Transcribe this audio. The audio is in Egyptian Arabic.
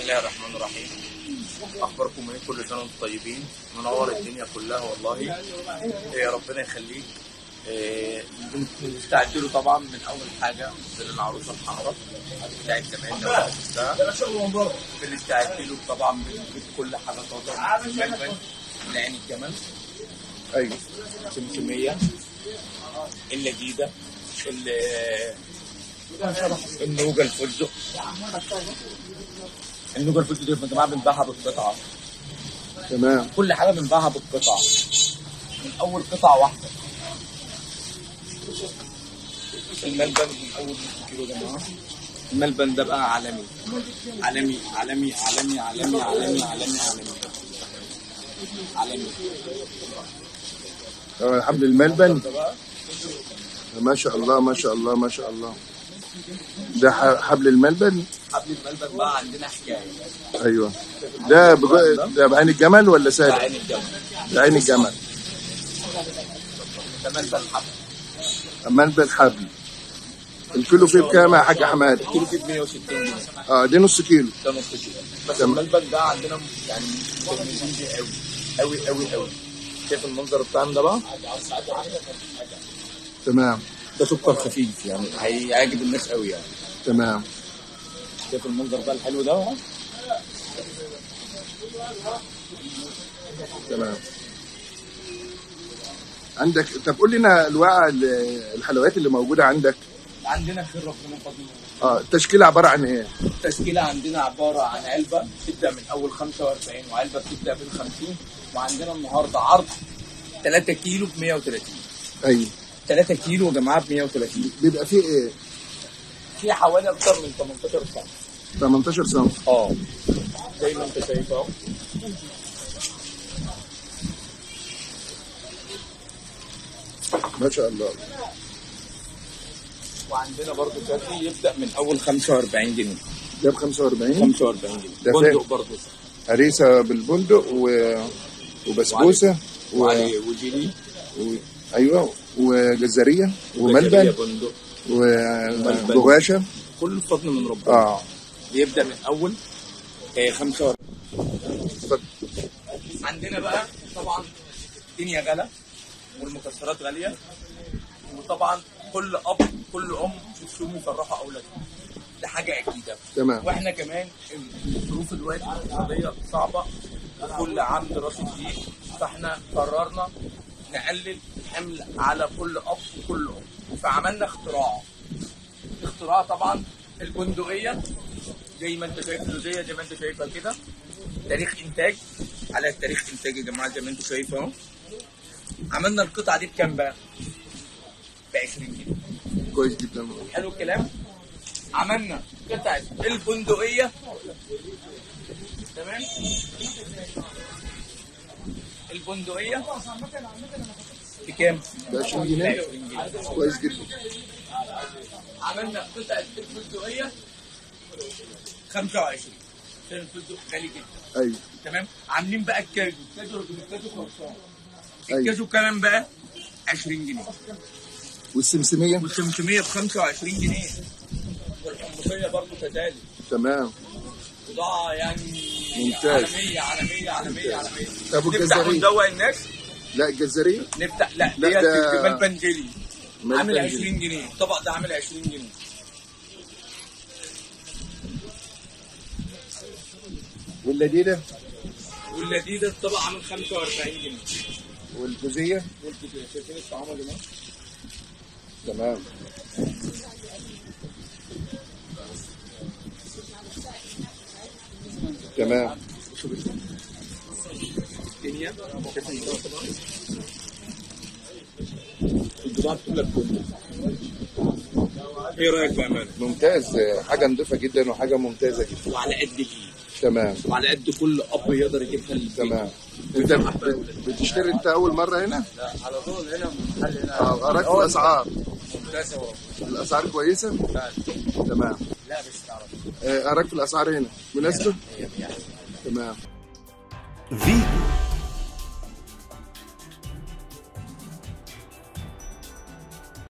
الله الرحمن الرحيم اخباركم ايه كل سنه وانتم طيبين منور الدنيا كلها والله إيه ربنا يخليك إيه بنستعد له طبعا من اول حاجه للعروسه الحمراء بتاعت زمان لو شفتها بنستعد له طبعا بنجيب كل حاجه طازه من الملبن من عين الجمل ايوه سمسميه اللذيذه ال- النوجه الفستق النوجه الفستق دي يا جماعه بنبيعها بالقطعه تمام كل حاجه بنبيعها بالقطعه من اول قطعه واحده الملبن من اول نص كيلو يا جماعه الملبن ده بقى عالمي عالمي عالمي عالمي عالمي عالمي عالمي عالمي عالمي آه، حبل الملبن ده بقى ما شاء الله ما شاء الله ما شاء الله ده ح- حبل الملبن حبل الملبن بقى عندنا حكايه ايوه ده بجو... ده بعين الجمل ولا ده سادة؟ عين الجمل بعين الجمل ده ملبن حبل ملبن حبل الكيلو فيه بكام يا حاج حماد؟ الكيلو فيه ب 160 جنيه اه دي نص كيلو ده نص كيلو بس تمام. الملبن ده عندنا يعني متميزين بيه قوي قوي قوي قوي شايف المنظر بتاعنا ده بقى تمام ده سكر خفيف يعني هيعجب الناس قوي يعني تمام شايف المنظر بقى الحلو ده بقى تمام عندك طب قول لنا انواع ال- الحلويات اللي موجوده عندك عندنا خير ربنا فضل اه التشكيله عباره عن ايه؟ التشكيله عندنا عباره عن علبه بتبدا من اول 45 وعلبه بتبدا من 50 وعندنا النهارده عرض 3 كيلو ب 130 ايوه 3 كيلو يا جماعه ب 130 بيبقى فيه ايه؟ في حوالي اكتر من 18 سنه 18 سم اه زي ما انت شايف اهو ما شاء الله وعندنا برضو كافي يبدا من اول 45 جنيه ده ب 45 45 جنيه ده بندق فين؟ برضو هريسه بالبندق و... وبسبوسه و... وعلي وجيلي و... ايوه وجزريه وجزرية وملبن بندق وجواشة كل فضل من ربنا اه بيبدا من اول آه، 45 اتفضل. عندنا بقى طبعا الدنيا غلا والمكسرات غاليه وطبعا كل اب كل ام نفسهم يفرحوا اولادهم دي حاجه اكيده تمام واحنا كمان الظروف دلوقتي الاقتصاديه صعبه وكل عام دراسي جديد فاحنا قررنا نقلل الحمل على كل اب وكل ام فعملنا اختراع اختراع طبعا البندقيه زي ما انت شايف اللوزيه زي ما انت شايفها كده تاريخ انتاج على تاريخ انتاج يا جماعه زي ما انتم شايفين اهو عملنا القطعه دي بكام بقى؟ ب 20 جنيه كويس جدا حلو الكلام عملنا قطعة البندقية تمام البندقية بكام؟ ب 20 جنيه 20 جنيه كويس جدا عملنا قطعة البندقية 25 عشان الفندق غالي جدا ايوه تمام عاملين بقى الكاجو الكاجو الكاجو خلصان أيوة. الكاجو كمان بقى 20 جنيه والسمسميه والسمسمية ب 25 جنيه والحمصية برضه كذلك تمام بضاعة يعني ممتاز. عالمية عالمية عالمية عالمية طب نفتح والجزرية؟ وندوق الناس لا الجزريه نفتح لا لا، ديت ده- جمال بنجلي جمال عامل بنجلي. 20 جنيه الطبق ده عامل 20 جنيه واللذيذه واللذيذ الطبق عامل 45 جنيه والجوزيه والكتير شايفين الطعام يا جماعة تمام تمام الدنيا شايف البضاعة طبعا البضاعة كلها بكل ايه رأيك بأمانة؟ ممتاز حاجه نضيفه جدا وحاجه ممتازه جدا وعلى قد دي تمام وعلى قد كل اب يقدر يجيبها للبيت تمام ويفرح بت- بأولاده. بتشتري انت اول مره هنا لا على طول هنا من المحل هنا اه اراك في الاسعار ممتازة اهو الاسعار كويسه لا تمام لا بس تعرف آه، اراك في الاسعار هنا مناسبه هي يعني تمام فيتو